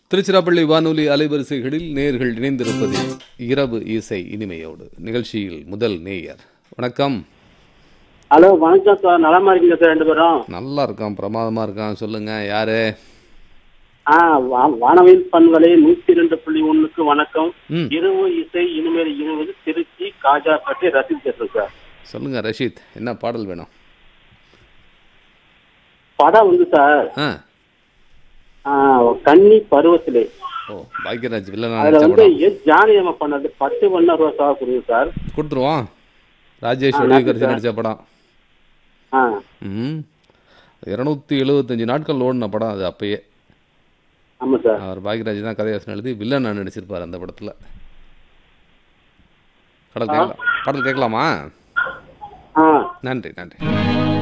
திருச்சிராப்பள்ளி வானொலி அலைவரிசைகளில் நேர்கள் இணைந்திருப்பது இரவு இசை இனிமையோடு நிகழ்ச்சியில் முதல் நேயர் வணக்கம் ஹலோ வணக்கம் சார் நலமா இருக்கீங்க சார் ரெண்டு பேரும் நல்லா இருக்கான் பிரமாதமா இருக்கான் சொல்லுங்க யாரு ஆ வா- வானவில் பண்பலை நூத்தி ரெண்டு புள்ளி ஒண்ணுக்கு வணக்கம் ம் இரவு இசை இனிமேல் இனிவது திருச்சி காஜாப்பட்டி ரசீத் பேசுறேன் சார் சொல்லுங்க ரஷீத் என்ன பாடல் வேணும் படம் வந்து சார் ஆ ஆ, கன்னி பருவத்திலே ஓ பாக்யராஜ் வில்லனா அதுல நடிச்ச வந்து படம் எஸ் ஜானி அம்மா பண்ணது பத்து வண்ண ரோசா கொடுங்க சார் கொடுத்துருவோம் ராஜேஷ் ஆ, ஒளிகர்ஜி நன்றி நடிச்ச படம் ஆ ம் இரநூத்தி எழுபத்தஞ்சு நாட்கள் ஓடின படம் அது அப்பயே ஆமா சார் அவர் பாக்யராஜ் தான் கதையாசனம் எழுதி வில்லனா நடிச்சிருப்பார் அந்த படத்தில் பாடல் கேட்கலாம் பாடல் கேட்கலாமா ஆ நன்றி நன்றி